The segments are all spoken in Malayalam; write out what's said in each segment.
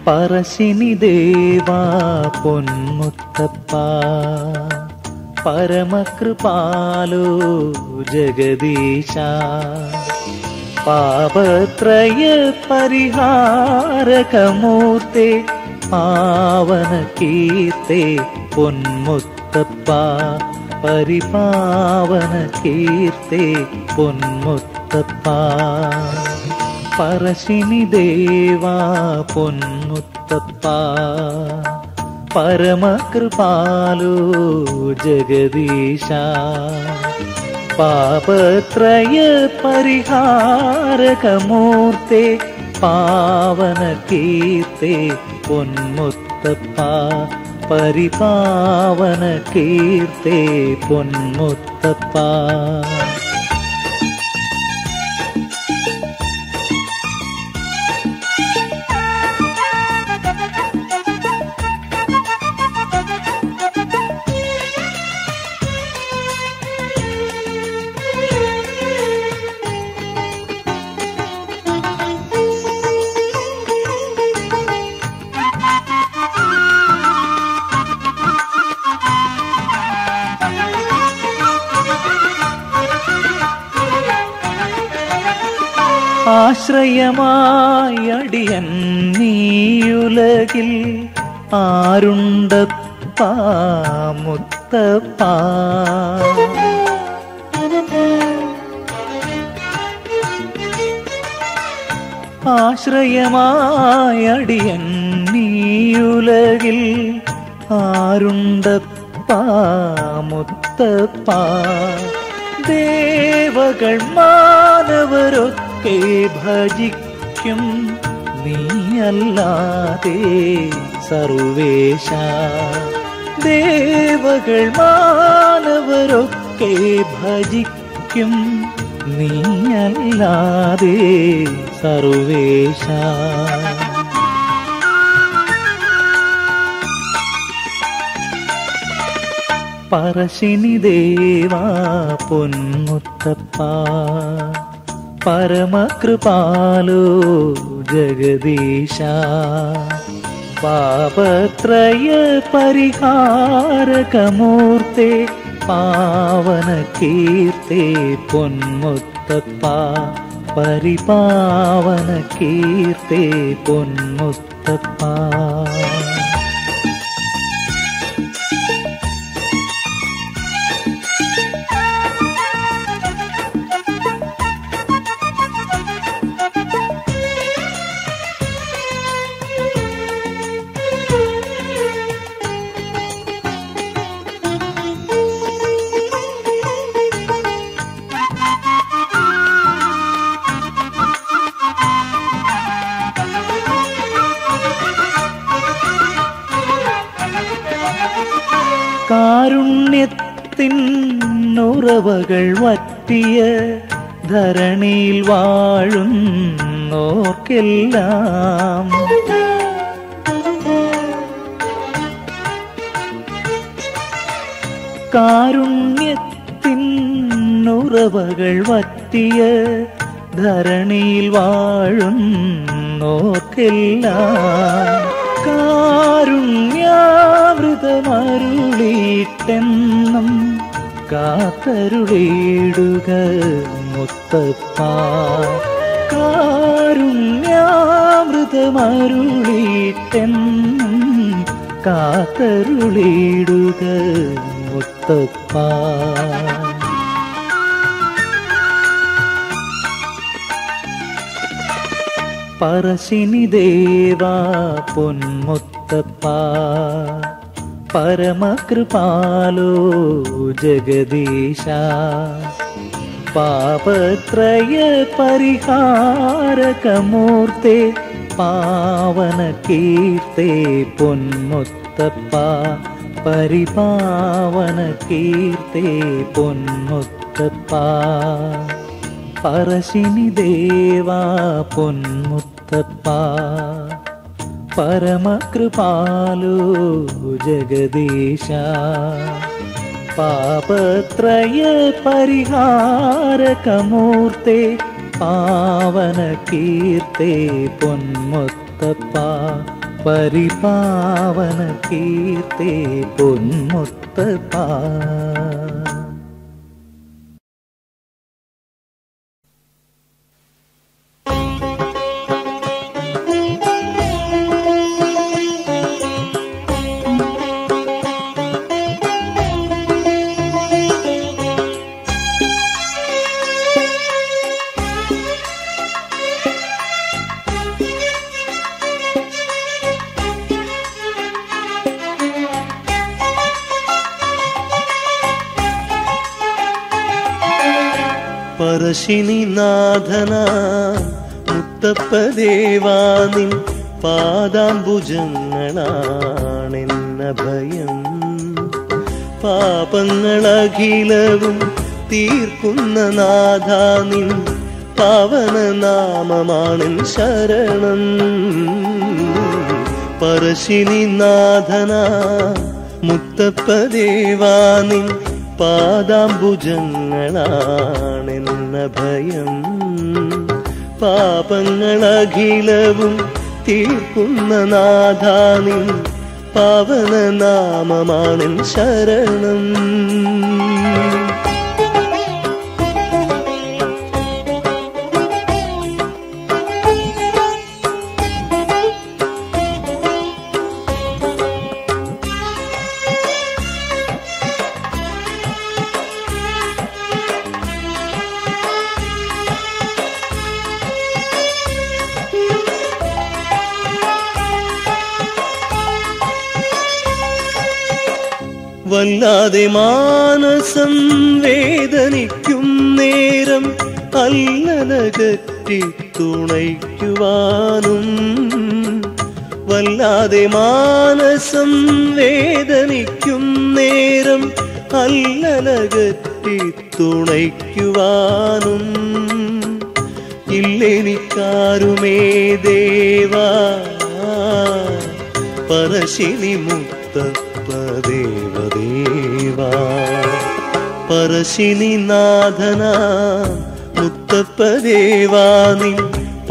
പറശ്ശിനി ദേവാ പൊന്മുത്തപ്പ പരമകൃപാലോ ജഗദീശ പാപത്രയ പരിഹാരകമൂർത്തെ പാവന കീർത്തെ പൊന്മുത്തപ്പ പരിപാവന കീർത്തെ പൊന്മുത്തപ്പ പറശ്ശിനി ദേവാ പൊന്മുത്തപ്പ പരമകൃപാലോ ജഗദീശ പാപത്രയ പരിഹാരകമൂർത്തെ പാവന കീർത്തെ പൊന്മുത്തപ്പ പരിപാവന കീർത്തെ പൊന്മുത്തപ്പ ആശ്രയമായടിയൻ നീയുലകിൽ ആരുണ്ടപ്പ മുത്തപ്പ ആശ്രയമായടിയൻ നീയുലകിൽ ആരുണ്ടപ്പ മുത്തപ്പ ദേവകൾ മാനവരൊക്കെ ഭജിക്കും നീയല്ലാതെ സർവേശ ദേവകൾ മാനവരൊക്കെ ഭജിക്കും നീയല്ലാതെ സർവേശ പറശ്ശിനി ദേവാ പൊന്മുത്തപ്പ പരമകൃപാലോ ജഗദീശ പാപത്രയ പരിഹാരകമൂർത്തെ പാവന കീർത്തെ പൊന്മുത്തപ്പ പരിപാവന കീർത്തെ പൊന്മുത്തപ്പ കാരുണ്യത്തിൻ ഉറവകൾ വറ്റിയ ധരണിയിൽ വാഴുന്നോർക്കെല്ലാം കാരുണ്യത്തിൻ ഉറവകൾ വറ്റിയ ധരണിയിൽ വാഴുന്നോർക്കെല്ലാം കാരുണ്യാമൃതമരുളീട്ടെന്നും കാത്തരുളീടുക മുത്തപ്പ കാരുണ്യാമൃതമരുളീട്ടെന്നും കാത്തരുളീടുക മുത്തപ്പ പറശ്ശിനി ദേവാ പൊന്മുത്തപ്പ പരമകൃപാലോ ജഗദീശ പാപത്രയ പരിഹാരകമൂർത്തെ പാവന കീർത്തെ പൊന്മുത്തപ്പ പരിപാവന കീർത്തെ പൊന്മുത്തപ്പ പറശ്ശിനി ദേവാ പൊന്മുത്തപ്പ പരമകൃപാലോ ജഗദീശ പാപത്രയ പരിഹാരകമൂർത്തെ പാവന കീർത്തെ പൊന്മുത്തപ്പ പരിപാവന കീർത്തേ പൊന്മുത്തപ്പാ പറശിനി നാഥന മുത്തപ്പദേവാനിൻ പാദാംബുജങ്ങളാണെന്ന ഭയം പാപങ്ങളഖിലവും തീർക്കുന്ന നാഥാനിൻ പാവന നാമമാണിൻ ശരണം പറശിനി നാഥന മുത്തപ്പദേവാനിൻ പാദാംബുജങ്ങളാണെന്ന ഭയം പാപങ്ങളഖിലവും തീർക്കുന്ന നാഥാനിൻ പാവന നാമമാണിൻ ശരണം വല്ലാതെ മാനസം വേദനിക്കും നേരം അല്ലനകറ്റി തുണയ്ക്കുവാനും വല്ലാതെ മാനസം വേദനിക്കും നേരം അല്ലനകറ്റി തുണയ്ക്കുവാനും ഇല്ലെനിക്കാരുമേ ദേവാ പറശിനി മുത്തപ്പ ദേവദേവാ പറശിനി നാഥന മുത്തപ്പദേവാ നിൻ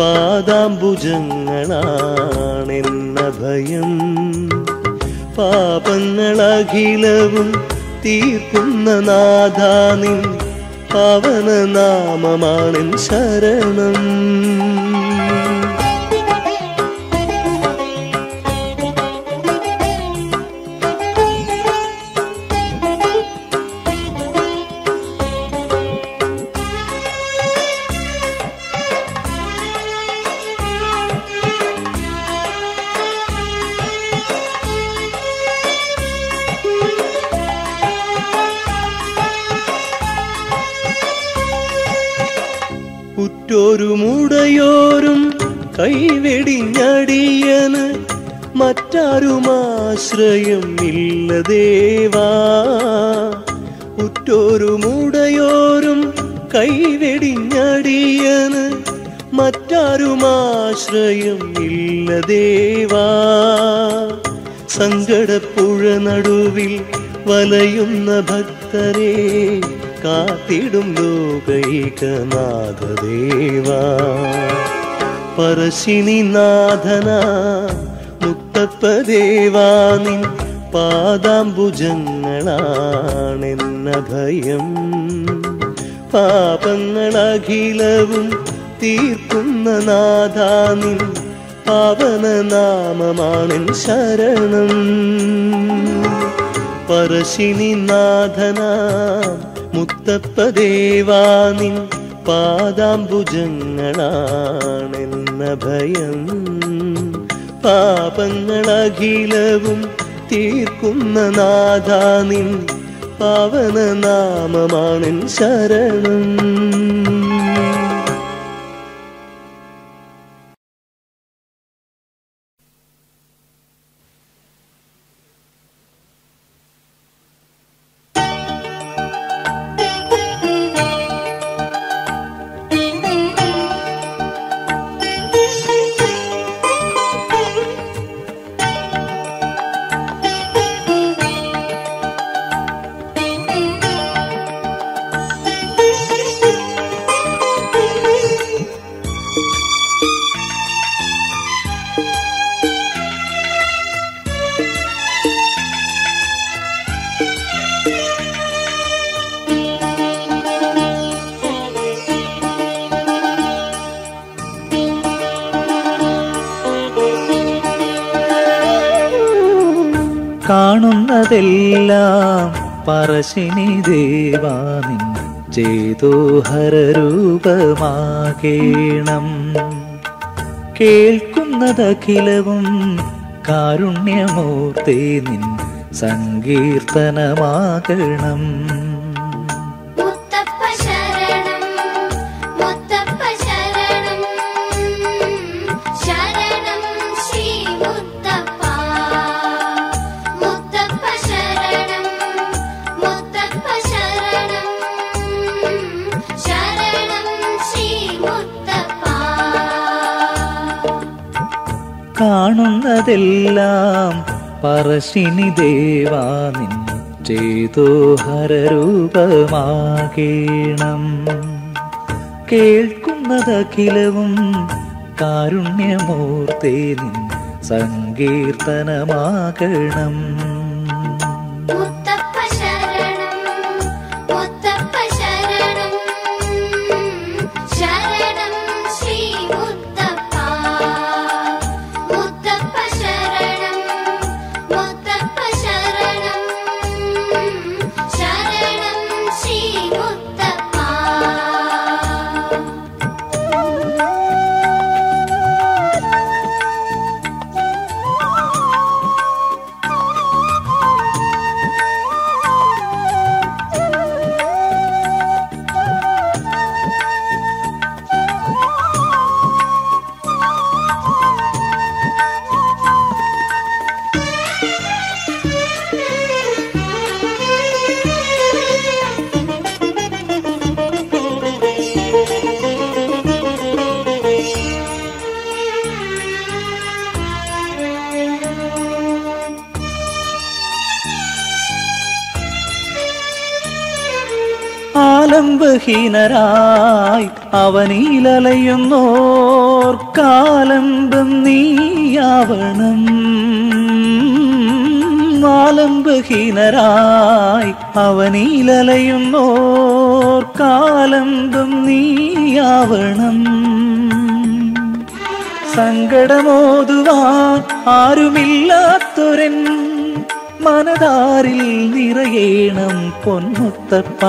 പാദാംബുജങ്ങളാണെന്ന ഭയം പാപങ്ങളഖിലവും തീർക്കുന്ന നാഥാ നിൻ പവന നാമമാണിൻ ശരണം ഉറ്റോരുമുടയോരും കൈവെടിഞ്ഞടിയന് മറ്റാരുമാശ്രയം ഇല്ല ദേവാ ഉറ്റോരുമുടയോരും കൈവെടിഞ്ഞടിയന് മറ്റാരുമാശ്രയം ഇല്ല ദേവാ സങ്കടപ്പുഴ നടുവിൽ വലയുന്ന ഭക്തരെ കാത്തിടും ലോകൈകനാഥദേവാ പറശിനി നാഥന മുത്തപ്പദേവാ നിൻ പാദാംബുജങ്ങളാണെന്ന ഭയം പാപങ്ങളഖിലവും തീർക്കുന്ന നാഥാ നിൻ പാവന നാമമാണിൻ ശരണം പറശിനി നാഥന മുത്തപ്പദേവാ നിൻ പാദാംബുജങ്ങളാണെന്ന ഭയം പാപങ്ങളഖിലവും തീർക്കുന്ന നാഥാ നിൻ പാവന നാമമാണിൻ ശരണം കാണുന്നതെല്ലാം പറശ്ശിനി ദേവാനിൻ ചേതോഹരൂപമാകേണം കേൾക്കുന്നതഖിലവും കാരുണ്യമൂർത്തേ നിൻ സങ്കീർത്തനമാകണം മുത്തപ്പ ശരണം മുത്തപ്പ ശരണം ശരണം ശ്രീ മുത്തപ്പ മുത്തപ്പ ശരണം മുത്തപ്പ ശരണം ശരണം ശ്രീ മുത്തപ്പ കാണുന്നതെല്ലാം പറശ്ശിനി ദേവാനിൻ ചേതോഹരൂപമാകേണം കേൾക്കുന്നതഖിലവും കാരുണ്യമൂർത്തേ നിൻ സങ്കീർത്തനമാകണം മുത്തപ്പ ശരണം മുത്തപ്പ ശരണം ശരണം ശ്രീ മുത്തപ്പ മുത്തപ്പ ശരണം മുത്തപ്പ ശരണം ശരണം ശ്രീ മുത്തപ്പ ആലംബഹീനരായി അവനീലലയുന്നോർ കാലംബം നീയാവണം ആലംബഹീനരായി അവനീലലയുന്നോർ കാലംബം നീയാവണം സങ്കടമോതുവാൻ ആരുമില്ലാത്തൊരൻ മനതാരിൽ നിറയേണം പൊന്മുത്തപ്പ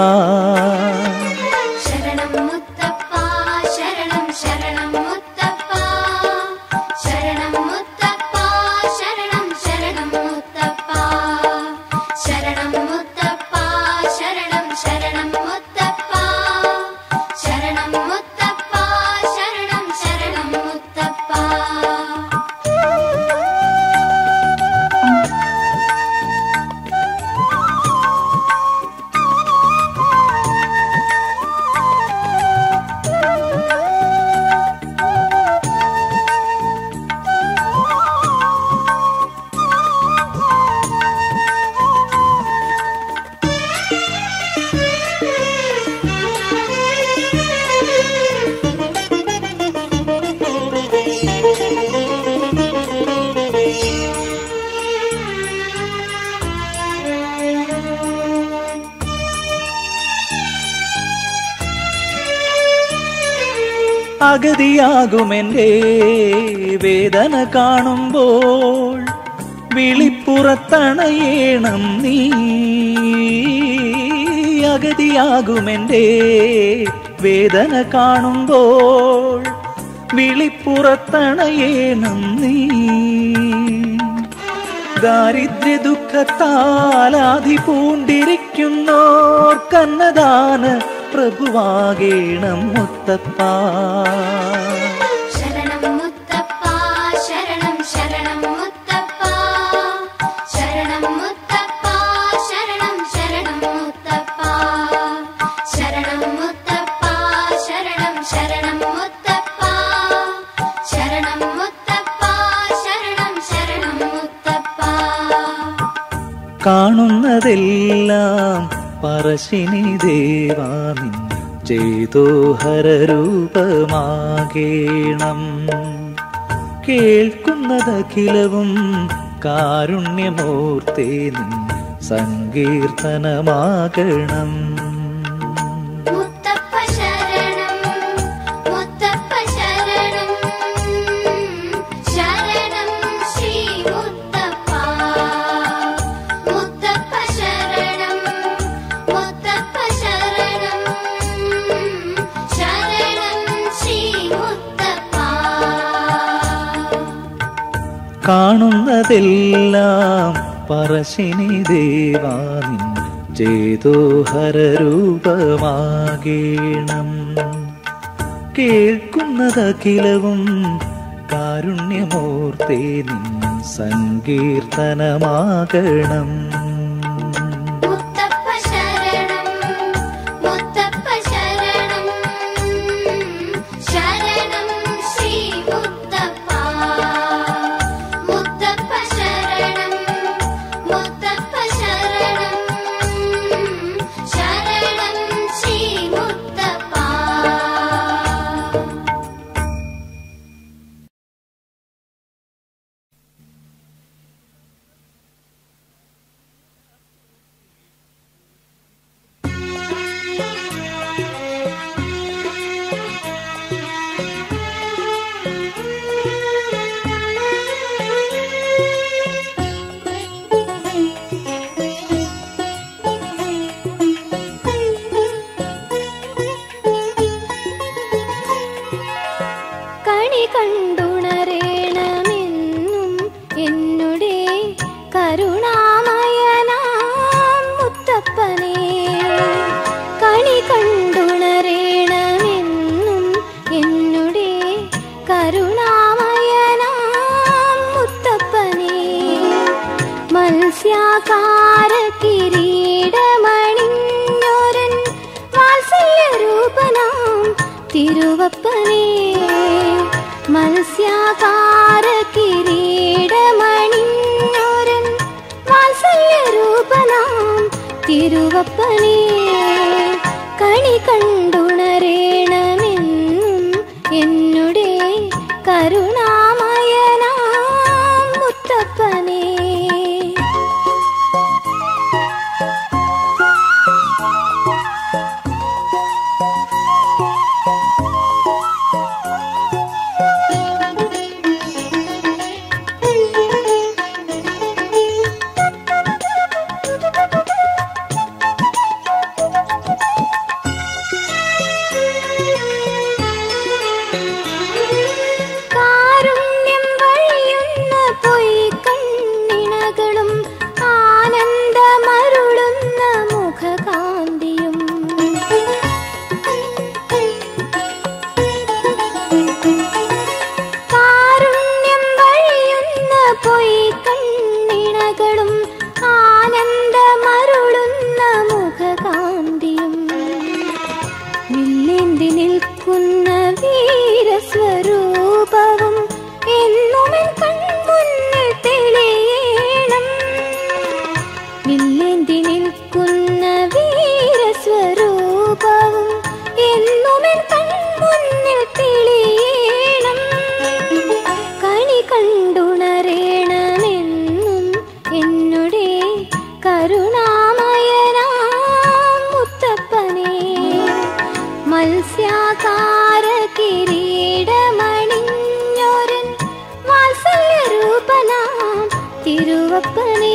ശരണം മുത്തപ്പ ശരണം ശരണം മുത്തപ്പ ശരണം മുത്തപ്പ ശരണം ശരണം മുത്തപ്പ ശരണം മുത്തപ്പ ശരണം ശരണം മുത്തപ്പ ശരണം മുത്തപ്പ ശരണം ശരണം മുത്തപ്പ അഗതിയാകുമെൻ്റെ വേദന കാണുമ്പോൾ വിളിപ്പുറത്തണയേണം നീ അഗതിയാകുമെൻ്റെ വേദന കാണുമ്പോൾ വിളിപ്പുറത്തണയേണം നീ ദാരിദ്ര്യ ദുഃഖത്താലാധി പൂണ്ടിരിക്കുന്നോർ കന്നദാന പ്രഭുവാകേണം മുത്തപ്പ ശരണം മുത്തപ്പ ശരണം ശരണം മുത്തപ്പ ശരണം മുത്തപ്പ ശരണം ശരണം മുത്തപ്പ ശരണം മുത്തപ്പ ശരണം ശരണം മുത്തപ്പ ശരണം മുത്തപ്പ ശരണം ശരണം മുത്തപ്പ കാണുന്നതെല്ലാം പറശ്ശിനി ദേവാനിൻ ചേതോഹരൂപമാകേണം കേൾക്കുന്നതഖിലവും കാരുണ്യമൂർത്തേ നിൻ സങ്കീർത്തനമാകണം മുത്തപ്പ ശരണം മുത്തപ്പ ശരണം ശരണം ശ്രീ മുത്തപ്പ കാണുന്നതെല്ലാം പറശ്ശിനി ദേവാനിൻ ചേതോഹരൂപമാകേണം കേൾക്കുന്നതഖിലവും കാരുണ്യമൂർത്തേ നിൻ സങ്കീർത്തനമാകണം മുത്തപ്പ ശരണം മുത്തപ്പ ശരണം ശരണം ശ്രീ മുത്തപ്പ മുത്തപ്പ ശരണം മുത്തപ്പ ശരണം ശരണം ശ്രീ മുത്തപ്പ കണി കണ്ടുണരേണമെന്നും എന്നുടെ കരുണാമയനാം മുത്തപ്പനെ കണി കണ്ടുണരേണമെന്നും എന്നുടെ കരുണാമയനാം മുത്തപ്പനെ മത്സ്യാകാര കിരീടമണിഞ്ഞൊരൻ വാത്സല്യരൂപനാം തിരുവപ്പനെ മത്സ്യാകാര കിരീടമണിഞ്ഞൊരൻ വാത്സല്യരൂപനാം തിരുവപ്പനെ കണി കണ്ടുണരേണമെന്നും എന്നുടെ കരുണാമയനാം മുത്തപ്പനെ കാരുണ്യം വഴിയുന്ന പൊയ് കണ്ണിണകളും ആനന്ദമരുളുന്ന മുഖകാന്തിയും കാരുണ്യം വഴിയുന്ന പൊയ് കണ്ണിണകളും ആനന്ദമരുളുന്ന മുഖകാന്തിയും വില്ലേന്തി നിൽക്കുന്ന വീരസ്വരൂപവും എന്നുമെൻ കൺമുന്നിൽ തെളിയണം വില്ലേന്തി നിൽക്കുന്ന വീരസ്വരൂപവും എന്നുമെൻ കൺമുന്നിൽ തെളിയണം കണി കണ്ടുണരേണമെന്നും എന്നുടെ കരുണാമയനാം മുത്തപ്പനെ മത്സ്യാകാര കിരീടമണിഞ്ഞൊരൻ വാത്സല്യരൂപനാം തിരുവപ്പനെ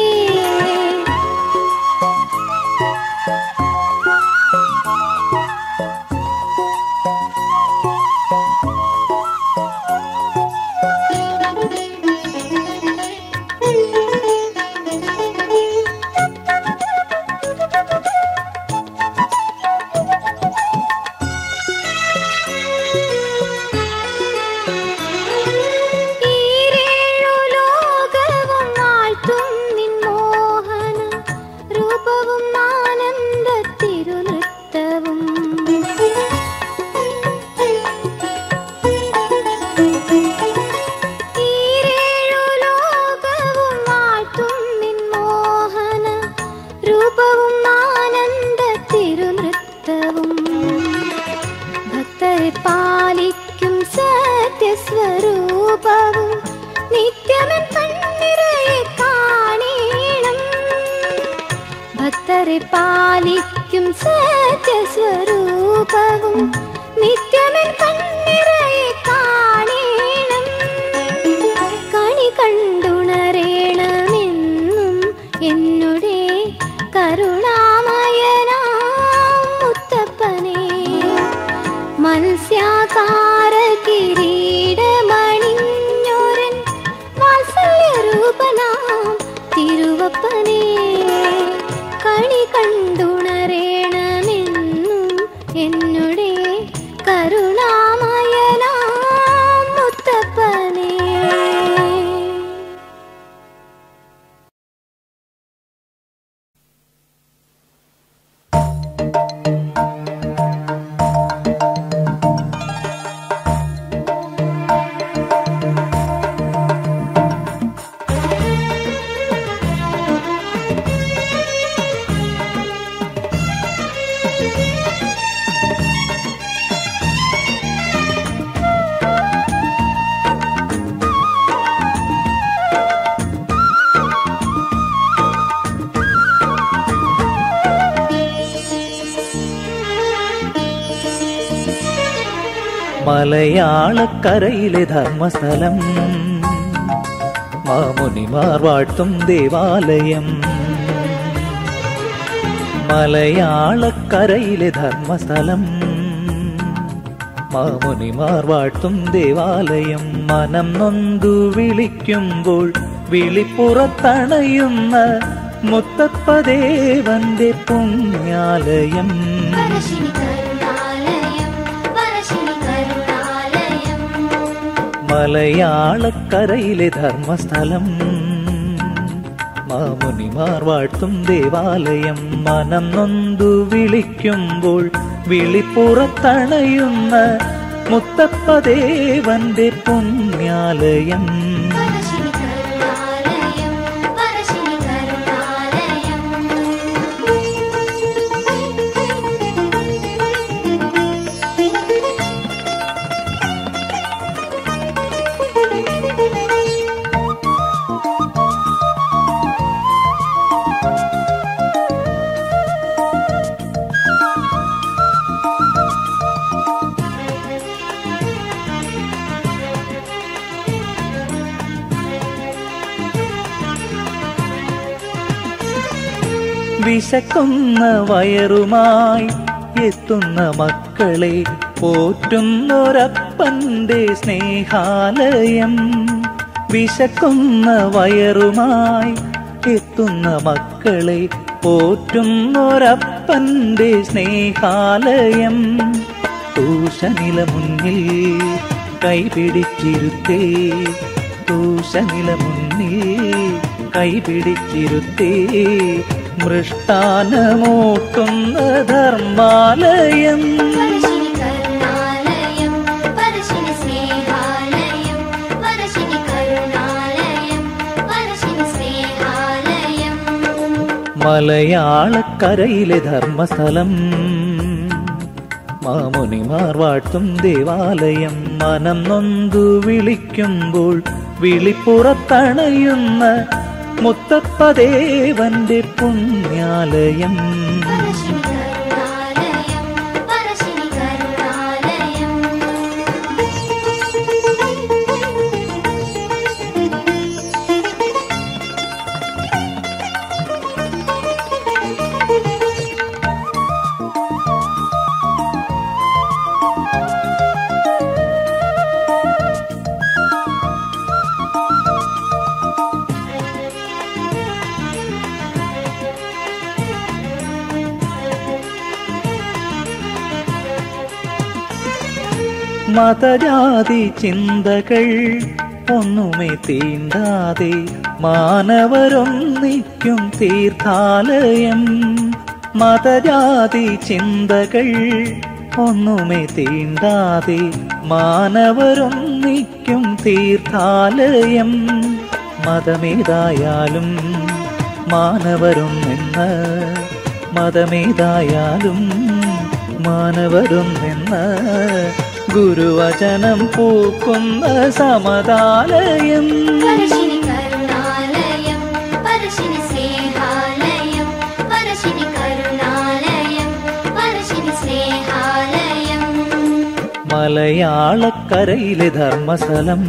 ഈരേഴു ലോകവും വാഴ്ത്തും നിൻ മോഹന രൂപവും ആനന്ദ തിരുനൃത്തവും ഈരേഴു ലോകവും വാഴ്ത്തും നിൻ മോഹന രൂപവും ആനന്ദ തിരുനൃത്തവും ഭക്തരെ പാലിക്കും സത്യസ്വരൂപവും നിത്യമൻ കണ്ണിറയെ കാണേണം ഭക്തരെ പാലിക്കും സത്യസ്വരൂപവും നിത്യമൻ കണ്ണിറയെ കാണേണം കണി കണ്ടുണരേണമെന്നും എന്നുടെ കരുണാമയനാം മുത്തപ്പനെ മത്സ്യാകാര കിരീടമണിഞ്ഞൊരൻ വാത്സല്യ സ്വരൂപനാം തിരുവപ്പനേ കണി കണ്ടുണരേണമെന്നും എന്നുടെ കരുണാമയനാം മുത്തപ്പനേ മലയാളക്കരയിലെ ധർമ്മസ്ഥലം മാമുനിമാർ വാഴ്ത്തും ദേവാലയം മലയാളക്കരയിലെ ധർമ്മസ്ഥലം മാമുനിമാർ വാഴ്ത്തും ദേവാലയം മനം നൊന്തു വിളിക്കുമ്പോൾ വിളിപ്പുറത്തണയുന്ന മുത്തപ്പദേവന്റെ പുണ്യാലയം പരശിനി കരുണാലയം പരശിനി കരുണാലയം മലയാളക്കരയിലെ ധർമ്മസ്ഥലം മാമുനിമാർ വാഴ്ത്തും ദേവാലയം മനം നൊന്തു വിളിക്കുമ്പോൾ വിളിപ്പുറത്തണയുന്ന മുത്തപ്പദേവന്റെ പുണ്യാലയം പരശിനി കരുണാലയം പരശിനി കരുണാലയം വിശക്കുന്ന വയറുമായി എത്തുന്ന മക്കളെ പോറ്റുന്നൊരപ്പന്റെ സ്നേഹാലയം വിശക്കുന്ന വയറുമായി എത്തുന്ന മക്കളെ പോറ്റുന്നൊരപ്പന്റെ സ്നേഹാലയം തൂഷനില മുന്നിൽ കൈപിടിച്ചിരുത്തേ തൂഷനില മുന്നിൽ കൈപിടിച്ചിരുത്തേ മൃഷ്ടാനമൂട്ടുന്ന ധർമാലയം പരശിനി കരുണാലയം പരശിനി സ്നേഹാലയം പരശിനി കരുണാലയം പരശിനി സ്നേഹാലയം മലയാളക്കരയിലെ ധർമ്മസ്ഥലം മാമുനിമാർ വാഴ്ത്തും ദേവാലയം മനം നൊന്തു വിളിക്കുമ്പോൾ വിളിപ്പുറത്തണയുന്ന മുത്തപ്പദേവന്റെ പുണ്യാലയം പരശിനി കരുണാലയം പരശിനി കരുണാലയം മതജാതി ചിന്തകൾ ഒന്നുമേ തീണ്ടാതെ മാനവരൊന്നിക്കും തീർത്ഥാലയം മതജാതി ചിന്തകൾ ഒന്നുമേ തീണ്ടാതെ മാനവരൊന്നിക്കും തീർത്ഥാലയം മതമേതായാലും മാനവരൊന്നെന്ന് മതമേതായാലും മാനവരൊന്നെന്ന് ഗുരുവചനം പൂക്കുന്ന സമതാലയം പരശിനി കരുണാലയം പരശിനി സ്നേഹാലയം പരശിനി കരുണാലയം പരശിനി സ്നേഹാലയം മലയാളക്കരയിലെ ധർമ്മസ്ഥലം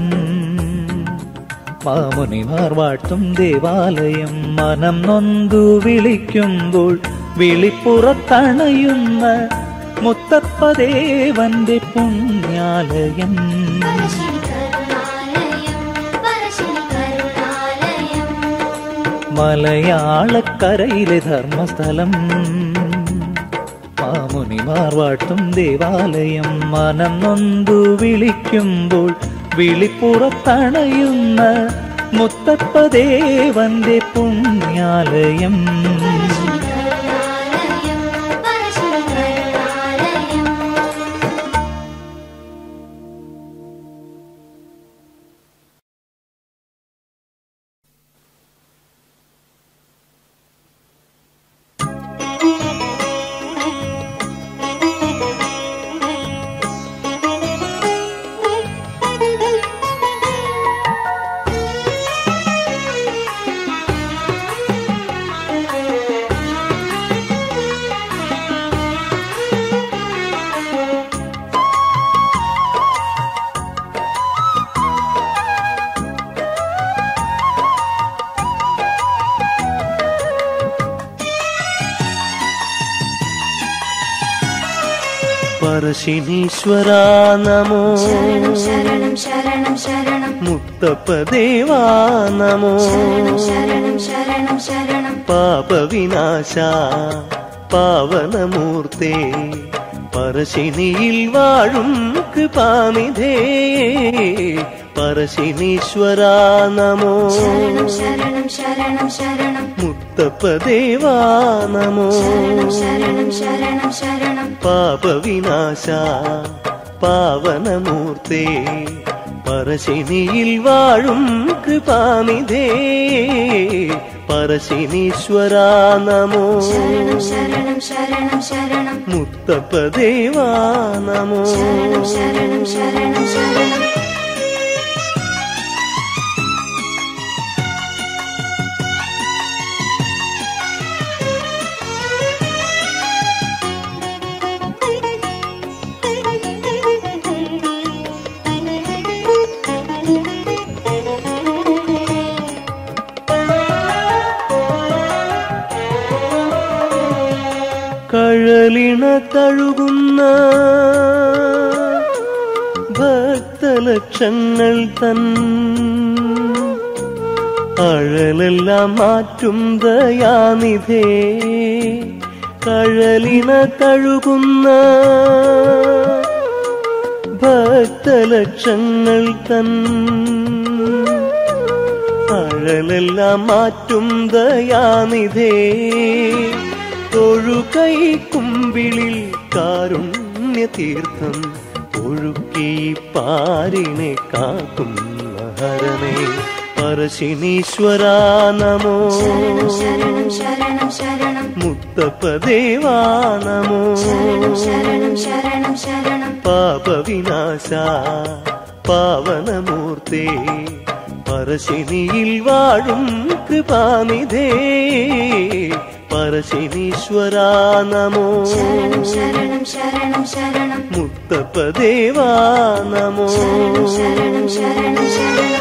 മാമുനിമാർ വാഴ്ത്തും ദേവാലയം മനം നൊന്തു വിളിക്കുമ്പോൾ വിളിപ്പുറത്തണയുന്ന മുത്തപ്പദേവന്റെ പുണ്യാലയം പരശിനി കരുണാലയം പരശിനി കരുണാലയം മലയാളക്കരയിലെ ധർമ്മസ്ഥലം മാമുനിമാർ വാഴ്ത്തും ദേവാലയം മനം നൊന്തു വിളിക്കുമ്പോൾ വിളിപ്പുറത്തണയുന്ന മുത്തപ്പദേവന്റെ പുണ്യാലയം കരുണാലയം പറശ്ശിനി കരുണാലയം പരശിനീശ്വര നമോ ശരണം ശരണം ശരണം ശരണം മുത്തപ്പദേവാ നമോ ശരണം ശരണം ശരണം ശരണം പാപവിനാശ പാവനമൂർത്തേ പരശിനിയിൽ വാഴും കൃപാനിധേ പരശിനീശ്വര നമോ ശരണം ശരണം ശരണം ശരണം മുത്തപ്പദേവാ നമോ ശരണം ശരണം ശരണം ശരണം പാപവിനാശ പാവനമൂർത്തേ പരശിനിയിൽ വാഴും കൃപാനിധേ പരശിനീശ്വര നമോ ശരണം ശരണം ശരണം ശരണം മുത്തപ്പദേവാ നമോ ശരണം ശരണം ശരണം ശരണം കഴലിണ തഴുകുന്ന ഭക്തലക്ഷങ്ങൾ തൻ അഴലെല്ലാം മാറ്റും ദയാനിധേ കഴലിണ തഴുകുന്ന ഭക്തലക്ഷങ്ങൾ തൻ അഴലെല്ലാം മാറ്റും ദയാനിധേ തൊഴുകൈ കുമ്പിളിൽ കാരുണ്യ തീർത്ഥം ഒഴുക്കി പാരിനെ കാക്കുന്ന ഹരനെ പരശിനീശ്വര നമോ ശരണം ശരണം ശരണം ശരണം മുത്തപ്പദേവാ നമോ ശരണം ശരണം ശരണം ശരണം പാപവിനാശ പാവനമൂർത്തേ പരശിനിയിൽ വാഴും കൃപാനിധേ പരശിനീശ്വര നമോ ശരണം ശരണം ശരണം ശരണം മുത്തപ്പദേവാ നമോ ശരണം ശരണം ശരണം ശരണം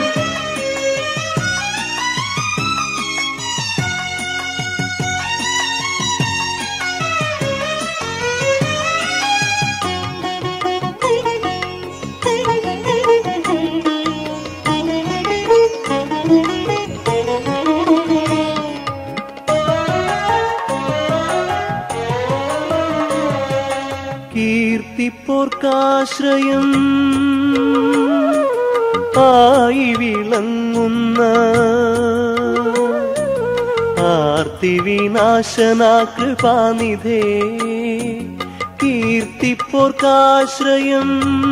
കീർത്തിപ്പോർക്കാശ്രയം ആയി വിളങ്ങുന്ന ആർത്തി വിനാശനാ കൃപാനിധേ കീർത്തിപ്പോർക്കാശ്രയം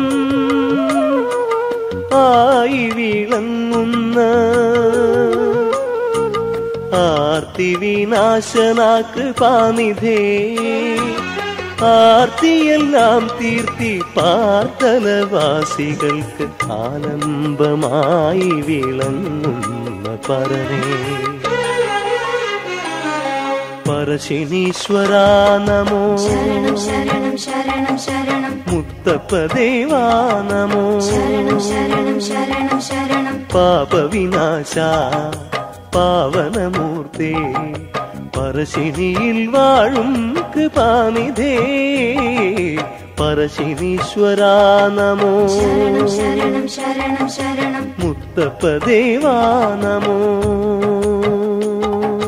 ആയി വിളങ്ങുന്ന ആർത്തി വിനാശനാ കൃപാനിധേ ആർത്തിയെല്ലാം തീർത്തി പാർത്തലവാസികൾക്ക് ആലംബമായി വിളങ്ങുന്ന പരനേ പരശിനീശ്വര നമോ ശരണം ശരണം ശരണം ശരണം മുത്തപ്പദേവാ നമോ ശരണം ശരണം ശരണം ശരണം പാപവിനാശ പാവനമൂർത്തേ പരശിനിയിൽ വാഴും കൃപാനിധേ പരശിനീശ്വര നമോ ശരണം ശരണം ശരണം ശരണം മുത്തപ്പദേവാ നമോ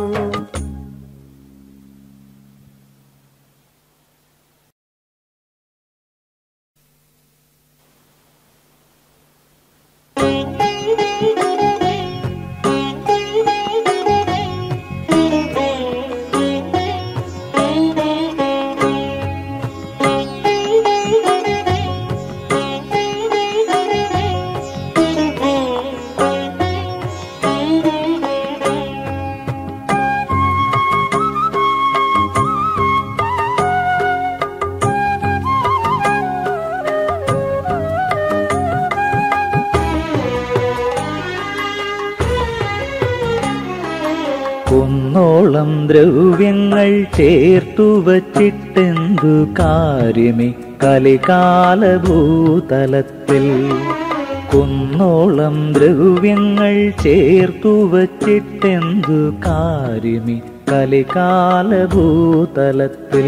കുന്നോളം ദ്രവ്യങ്ങൾ ചേർത്തു വച്ചിട്ടെന്തു കാര്യമേ കലികാലഭൂതലത്തിൽ കുന്നോളം ദ്രവ്യങ്ങൾ ചേർത്തു വച്ചിട്ടെന്തു കാര്യമി കലികാലഭൂതലത്തിൽ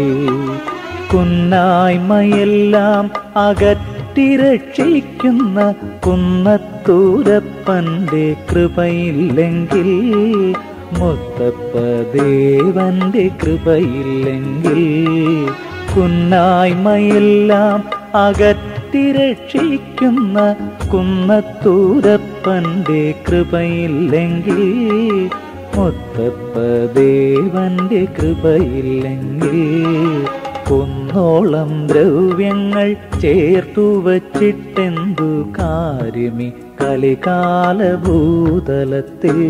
കുന്നായ്മയെല്ലാം അകറ്റി രക്ഷിക്കുന്ന കുന്നത്തൂരപ്പന്റെ കൃപയില്ലെങ്കിൽ മുത്തപ്പ ദേവന്റെ കൃപയില്ലെങ്കിൽ കുന്നായ്മയെല്ലാം അകറ്റി രക്ഷിക്കുന്ന കുന്നത്തൂരപ്പന്റെ കൃപയില്ലെങ്കിൽ മുത്തപ്പ ദേവന്റെ കൃപയില്ലെങ്കിൽ കുന്നോളം ദ്രവ്യങ്ങൾ ചേർത്തു വച്ചിട്ടെന്തു കാര്യമി കലികാലഭൂതലത്തിൽ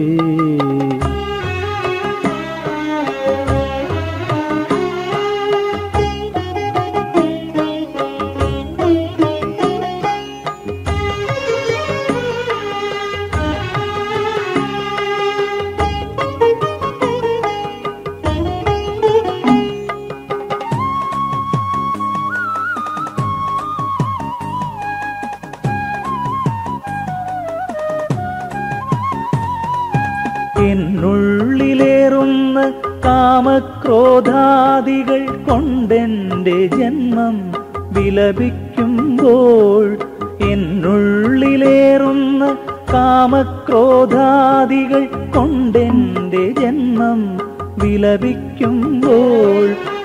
എന്നുള്ളിലേറുന്ന കാമക്രോധാദികൾ കൊണ്ടെന്റെ ജന്മം വിലപിക്കുമ്പോൾ എന്നുള്ളിലേറുന്ന കാമക്രോധാദികൾ കൊണ്ടെന്റെ ജന്മം വിലപിക്കുമ്പോൾ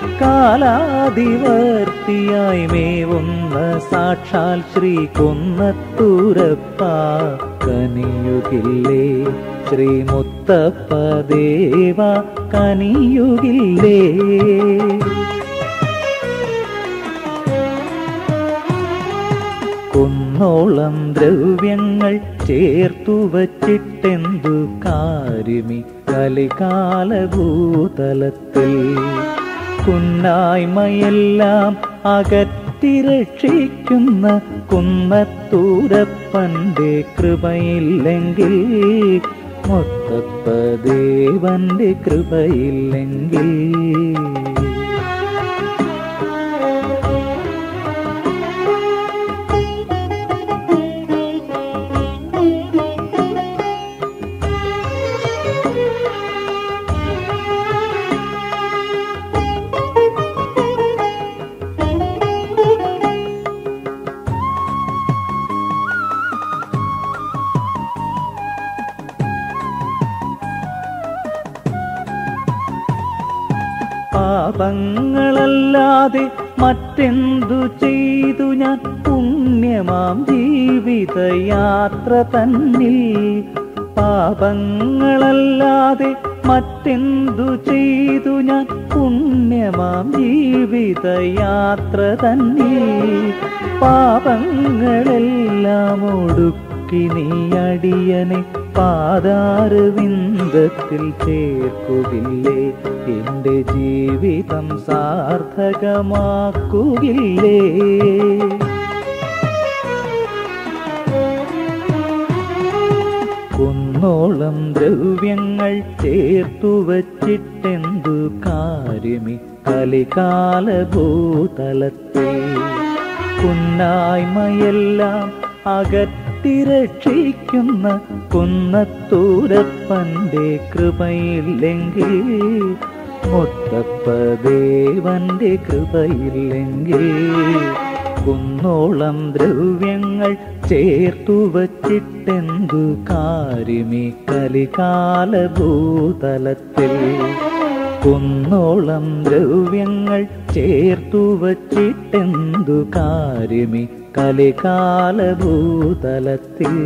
കാലാതിവർത്തിയായി മേവുന്ന സാക്ഷാൽ ശ്രീ കൊന്നത്തൂരപ്പ കനിയുകില്ലേ ശ്രീ മുത്തപ്പ ദേവ കനിയുകില്ലേ കുന്നോളം ദ്രവ്യങ്ങൾ ചേർത്തു വച്ചിട്ടെന്തു കാര്യമി കലികാലഭൂതലത്തിൽ കുന്നായ്മയെല്ലാം അകറ്റി രക്ഷിക്കുന്ന കുന്നത്തൂരപ്പന്റെ കൃപയില്ലെങ്കിൽ മുത്തപ്പ ദേവന്റെ കൃപയില്ലെങ്കിൽ പാപങ്ങളല്ലാതെ മറ്റെന്തു ചെയ്തു ഞാൻ പുണ്യമാം ജീവിതയാത്ര തന്നിൽ പാപങ്ങളല്ലാതെ മറ്റെന്തു ചെയ്തു ഞാൻ പുണ്യമാം ജീവിതയാത്ര തന്നിൽ പാപങ്ങളെല്ലാം ഒടുക്കി നീ അടിയനെ പാതാരവിന്ദത്തിൽ ചേർക്കുകില്ലേ എന്റെ ജീവിതം സാർത്ഥകമാക്കുകില്ലേ കുന്നോളം ദ്രവ്യങ്ങൾ ചേർത്തു വച്ചിട്ടെന്തു കാര്യമി കലികാലഭൂതലത്തിൽ കുന്നായ്മയെല്ലാം അകറ്റി രക്ഷിക്കുന്ന കുന്നത്തൂരപ്പന്റെ കൃപയില്ലെങ്കിൽ മുത്തപ്പ ദേവന്റെ കൃപയില്ലെങ്കിൽ കുന്നോളം ദ്രവ്യങ്ങൾ ചേർത്തു വച്ചിട്ടെന്തു കാര്യമി കലികാലഭൂതലത്തിൽ കുന്നോളം ദ്രവ്യങ്ങൾ ചേർത്തു വച്ചിട്ടെന്തു കാര്യമി കലികാലഭൂതലത്തിൽ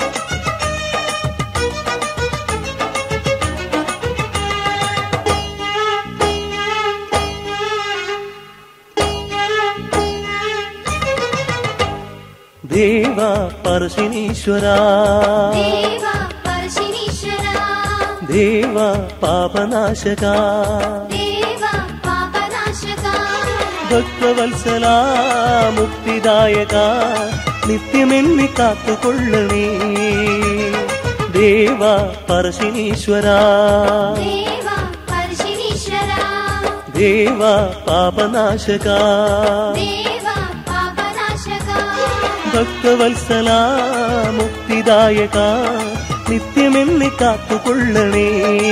ും ദേവ പരശിനീശ്വര ദേവ പരശിനീശ്വര ദേവ പാപനാശക ദേവ പാപനാശക ഭക്തവത്സല മുക്തിദായക നിത്യമെന്നി കാത്തുകൊള്ളണേ ദേവ പരശിനീശ്വര ദേവ പരശിനീശ്വര ദേവ പാപനാശക ദേവ പാപനാശക ഭക്തവത്സല മുക്തിദായക നിത്യമെന്നി കാത്തുകൊള്ളണേ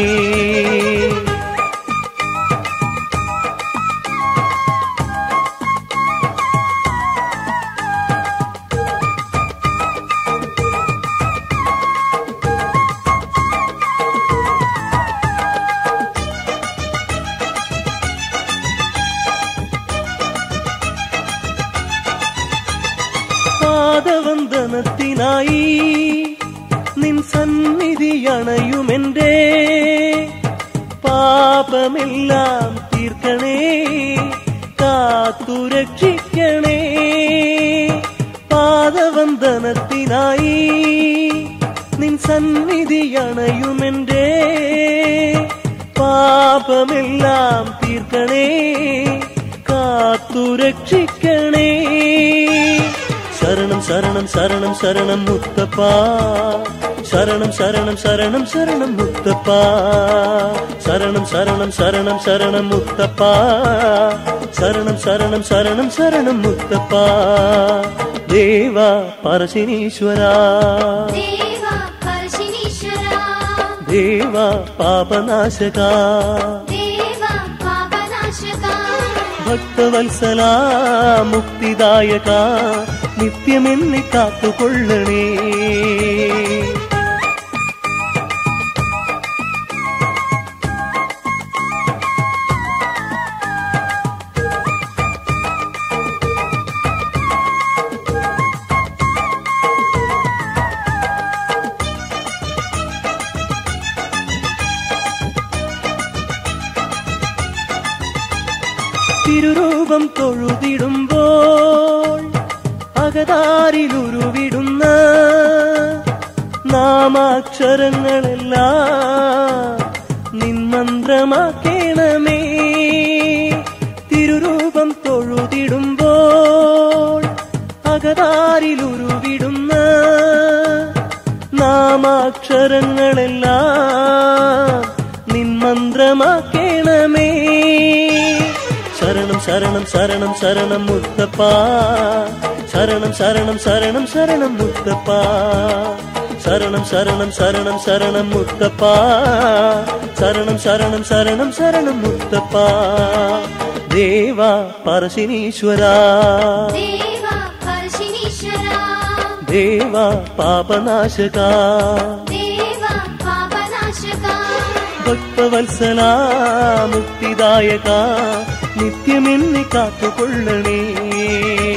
പാദവന്ദനത്തിനായി നിൻ സന്നിധി അണയുമെന്റെ പാപമെല്ലാം തീർക്കണേ കാത്തുരക്ഷിക്കണേ പാദവന്ദനത്തിനായി നിൻ സന്നിധി അണയുമെന്റെ പാപമെല്ലാം തീർക്കണേ കാത്തുരക്ഷിക്കണേ ശരണം ശരണം ശരണം ശരണം മുത്തപ്പ ശരണം ശരണം ശരണം ശരണം മുത്തപ്പ ശരണം ശരണം ശരണം ശരണം മുത്തപ്പ ശരണം ശരണം ശരണം ശരണം മുത്തപ്പ ദേവ പരശിനീശ്വര ദേവ പരശിനീശ്വര ദേവ പാപനാശക ദേവ പാപനാശക ഭക്തവത്സല മുക്തിദായക നിത്യമെന്നി കാത്തുകൊള്ളണേ തിരുരൂപം തൊഴുതിടുമ്പോൾ അകതാരിലുരുവിടുന്ന നാമാക്ഷരങ്ങളെല്ലാം നിന്മന്ത്രമാക്കേണമേ തിരുരൂപം തൊഴുതിടുമ്പോൾ അകതാരിലുരുവിടുന്ന നാമാക്ഷരങ്ങളെല്ലാം നിന്മന്ത്രമാക്കേണമേ ശരണം ശരണം ശരണം ശരണം മുത്തപ്പ ശരണം ശരണം ശരണം ശരണം മുത്തപ്പ ശരണം ശരണം ശരണം ശരണം മുത്തപ്പ ശരണം ശരണം ശരണം ശരണം മുത്തപ്പ ദേവ പരശിനീശ്വര ദേവ പരശിനീശ്വര ദേവ പാപനാശക ദേവ പാപനാശക ഭക്തവത്സല മുക്തിദായക നിത്യമെന്നി കാത്തുകൊള്ളണേ